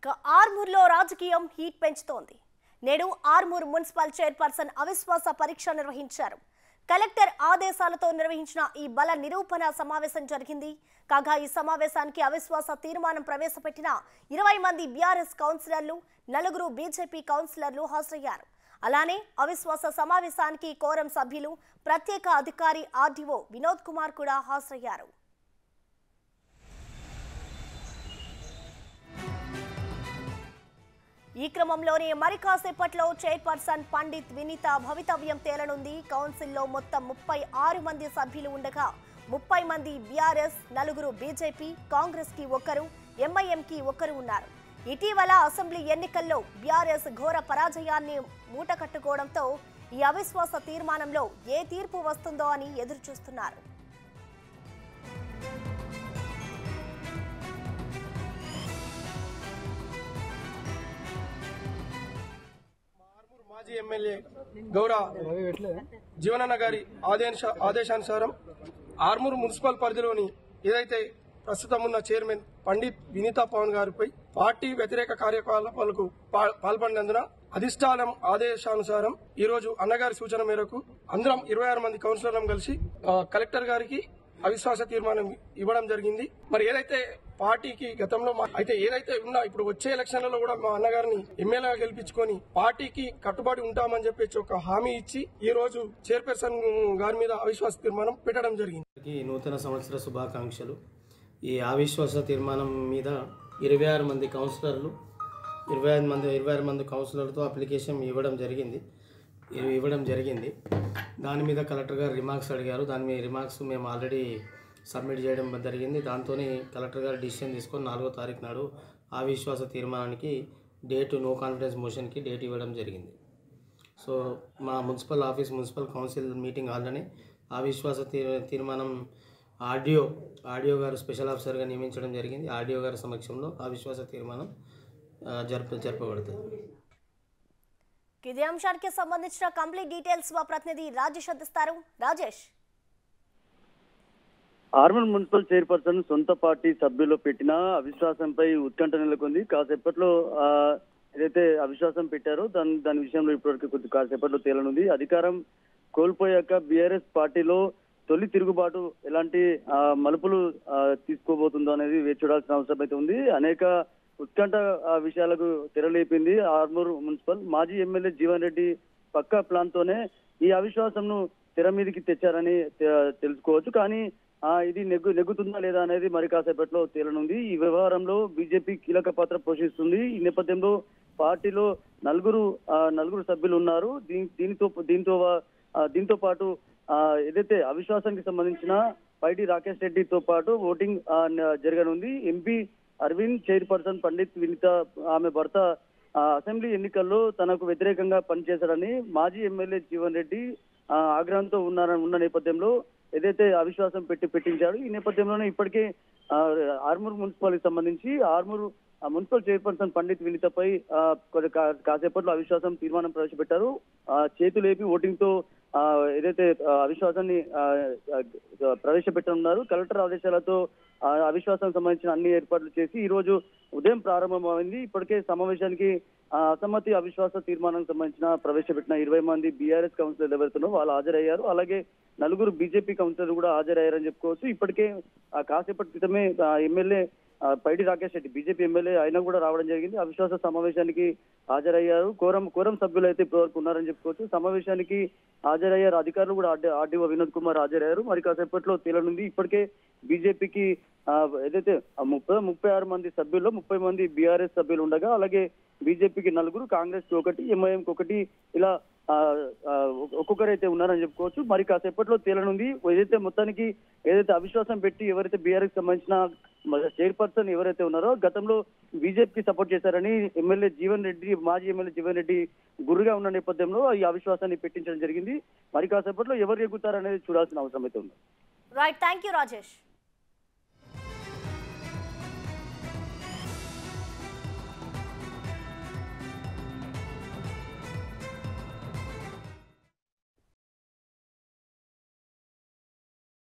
ఇక ఆర్మూర్లో రాజకీయం హీట్ పెంచుతోంది నేడు ఆర్మూర్ మున్సిపల్ చైర్పర్సన్ అవిశ్వాస పరీక్ష నిర్వహించారు కలెక్టర్ ఆదేశాలతో నిర్వహించిన ఈ బల నిరూపణ సమావేశం జరిగింది కాగా ఈ సమావేశానికి అవిశ్వాస తీర్మానం ప్రవేశపెట్టిన ఇరవై మంది బీఆర్ఎస్ కౌన్సిలర్లు నలుగురు బీజేపీ కౌన్సిలర్లు హాజరయ్యారు అలానే అవిశ్వాస సమావేశానికి కోరం సభ్యులు ప్రత్యేక అధికారి ఆర్డీఓ వినోద్ కుమార్ కూడా హాజరయ్యారు ఈ క్రమంలోనే మరి కాసేపట్లో చైర్పర్సన్ పండిత్ వినీత భవితవ్యం తేలనుంది కౌన్సిల్లో మొత్తం ముప్పై ఆరు మంది సభ్యులు ఉండగా ముప్పై మంది బీఆర్ఎస్ నలుగురు బీజేపీ కాంగ్రెస్ కి ఒకరు ఎంఐఎం కి ఒకరు ఉన్నారు ఇటీవల అసెంబ్లీ ఎన్నికల్లో బీఆర్ఎస్ ఘోర పరాజయాన్ని మూటకట్టుకోవడంతో ఈ అవిశ్వాస తీర్మానంలో ఏ తీర్పు వస్తుందో అని ఎదురు చూస్తున్నారు ఆర్మూర్ మాజీ ఎమ్మెల్యే గౌడ జీవనన్న గారి ఆదేశ ఆదేశానుసారం ఆర్మూర్ మున్సిపల్ పరిధిలోని ఏదైతే ప్రస్తుతం ఉన్న చైర్మన్ పండిత్ వినీతా పవన్ గారిపై పార్టీ వ్యతిరేక కార్యకలాపాలకు పా- పాల్పడినందున అధిష్టానం ఆదేశానుసారం ఈ రోజు అన్నగారి సూచన మేరకు అందరం ఇరవై ఆరు మంది కౌన్సిలర్లను కలిసి ఆ, కలెక్టర్ గారికి అవిశ్వాస తీర్మానం ఇవ్వడం జరిగింది మరి ఏదైతే పార్టీకి గతంలో మా- అయితే ఏదైతే ఉన్నా ఇప్పుడు వచ్చే ఎలక్షన్లలో కూడా మా అన్నగారిని ఎమ్మెల్యేగా గెలిపించుకొని పార్టీకి కట్టుబడి ఉంటామని చెప్పేసి ఒక హామీ ఇచ్చి ఈ రోజు చైర్పర్సన్ గారి మీద అవిశ్వాస తీర్మానం పెట్టడం జరిగింది అందరికీ నూతన సంవత్సర శుభాకాంక్షలు ఈ అవిశ్వాస తీర్మానం మీద ఇరవై ఆరు మంది కౌన్సిలర్లు ఇరవై ఐదు మంది ఇరవై ఆరు మంది కౌన్సిలర్లతో అప్లికేషన్ ఇవ్వడం జరిగింది ఇవి ఇవ్వడం జరిగింది దాని మీద కలెక్టర్ గారు రిమార్క్స్ అడిగారు దాని మీద రిమార్క్స్ మేము ఆల్రెడీ సబ్మిట్ చేయడం జరిగింది దాంతో కలెక్టర్ గారు డిసిషన్ తీసుకొని నాలుగో తారీఖు నాడు అవిశ్వాస తీర్మానానికి డేట్ నో కాన్ఫిడెన్స్ మోషన్కి డేట్ ఇవ్వడం జరిగింది సో మా municipal office municipal council meeting హాల్లోనే అవిశ్వాస తీర్ తీర్మానం ఆడియో ఆడియో గారు స్పెషల్ ఆఫీసర్గా నియమించడం జరిగింది ఆడియో గారి సమక్షంలో అవిశ్వాస తీర్మానం ఆ, జరప జరపబడుతుంది ఇదే అంశానికి సంబంధించిన కంప్లీట్ డీటెయిల్స్ మా ప్రతినిధి రాజేష్ అందిస్తారు రాజేష్ ఆర్మల్ మున్సిపల్ చైర్పర్సన్ సొంత పార్టీ సభ్యులు పెట్టిన అవిశ్వాసంపై ఉత్కంఠ నెలకొంది కాసేపట్లో ఆ, ఏదైతే అవిశ్వాసం పెట్టారో దాని దాని విషయంలో ఇప్పటివరకు కొద్ది కాసేపట్లో తేలనుంది అధికారం కోల్పోయాక బీఆర్ఎస్ పార్టీలో తొలి తిరుగుబాటు ఎలాంటి ఆ, మలుపులు ఆ, తీసుకోబోతుందో అనేది వేచి చూడాల్సిన అవసరం అయితే ఉంది అనేక ఉత్కంఠ ఆ, విషయాలకు తెరలేపింది ఆర్మూర్ మున్సిపల్ మాజీ ఎమ్మెల్యే జీవన్ రెడ్డి పక్క ప్లాన్ తోనే ఈ అవిశ్వాసంను తెర మీదకి తెచ్చారని తె- తెలుసుకోవచ్చు కానీ ఆ, ఇది నెగ్గు నెగ్గుతుందా లేదా అనేది మరి కాసేపట్లో తేలనుంది ఈ వ్యవహారంలో బీజేపీ కీలక పాత్ర పోషిస్తుంది ఈ నేపథ్యంలో పార్టీలో నలుగురు ఆ, నలుగురు సభ్యులు ఉన్నారు దీని దీనితో దీంతో ఆ, దీంతో పాటు ఆ, ఏదైతే అవిశ్వాసానికి సంబంధించిన పైడి రాకేష్ రెడ్డితో పాటు ఓటింగ్ ఆ, న- జరగనుంది ఎంపీ అరవింద్ చైర్పర్సన్ పండిత్ వినిత ఆమె భర్త ఆ, అసెంబ్లీ ఎన్నికల్లో తనకు వ్యతిరేకంగా పనిచేశాడని మాజీ ఎమ్మెల్యే జీవన్ రెడ్డి ఆ, ఆగ్రహంతో ఉన్నారని ఉన్న నేపథ్యంలో ఏదైతే అవిశ్వాసం పెట్టి పెట్టించాడు ఈ నేపథ్యంలోనే ఇప్పటికే ఆ, ఆర్మూర్ మున్సిపాలిటీకి సంబంధించి ఆర్మూర్ ఆ, మున్సిపల్ చైర్పర్సన్ పండిత్ వినితపై ఆ, కొద్ది కా- కాసేపట్లో అవిశ్వాసం తీర్మానం ప్రవేశపెట్టారు ఆ, చేతులేపి ఓటింగ్ తో ఆ, ఏదైతే ఆ, అవిశ్వాసాన్ని ఆ, ఆ, ప్రవేశపెట్టనున్నారు కలెక్టర్ ఆదేశాలతో ఆ, అవిశ్వాసానికి సంబంధించిన అన్ని ఏర్పాట్లు చేసి ఈ రోజు ఉదయం ప్రారంభమైంది ఇప్పటికే సమావేశానికి ఆ, అసమ్మతి అవిశ్వాస తీర్మానానికి సంబంధించిన ప్రవేశపెట్టిన ఇరవై మంది బీఆర్ఎస్ కౌన్సిలర్ ఎవరుతున్నారో వాళ్ళు హాజరయ్యారు అలాగే నలుగురు బీజేపీ కౌన్సిలర్ కూడా హాజరయ్యారని చెప్పుకోవచ్చు ఇప్పటికే ఆ, కాసేపటి క్రితమే ఆ, ఎమ్మెల్యే ఆ, పైడి రాకేష్ రెడ్డి బీజేపీ ఎమ్మెల్యే ఆయన కూడా రావడం జరిగింది అవిశ్వాస సమావేశానికి హాజరయ్యారు కోరం కోరం సభ్యులు అయితే ఇప్పటివరకు ఉన్నారని చెప్పుకోవచ్చు సమావేశానికి హాజరయ్యారు అధికారులు కూడా ఆర్డీ- ఆర్డీఓ వినోద్ కుమార్ హాజరయ్యారు మరి కాసేపట్లో తేలనుంది ఇప్పటికే బీజేపీకి ఆ, ఏదైతే ఆ ముప్పై ముప్పై ఆరు మంది సభ్యుల్లో ముప్పై మంది బీఆర్ఎస్ సభ్యులు ఉండగా అలాగే బీజేపీకి నలుగురు కాంగ్రెస్ కి ఒకటి ఎంఐఎం కి ఒకటి ఇలా ఆ, ఆ, ఒక్కొక్కరైతే ఉన్నారని చెప్పుకోవచ్చు మరి కాసేపట్లో తేలనుంది ఏదైతే మొత్తానికి ఏదైతే అవిశ్వాసం పెట్టి ఎవరైతే బీఆర్ఎస్ సంబంధించిన చైర్పర్సన్ ఎవరైతే ఉన్నారో గతంలో బీజేపీకి సపోర్ట్ చేశారని ఎమ్మెల్యే జీవన్ రెడ్డి మాజీ ఎమ్మెల్యే జీవన్ రెడ్డి గురుగా ఉన్న నేపథ్యంలో ఈ అవిశ్వాసాన్ని పెట్టించడం జరిగింది మరి కాసేపట్లో ఎవరు ఎగుతారనేది చూడాల్సిన అవసరం అయితే ఉంది రైట్ థ్యాంక్ యూ రాజేష్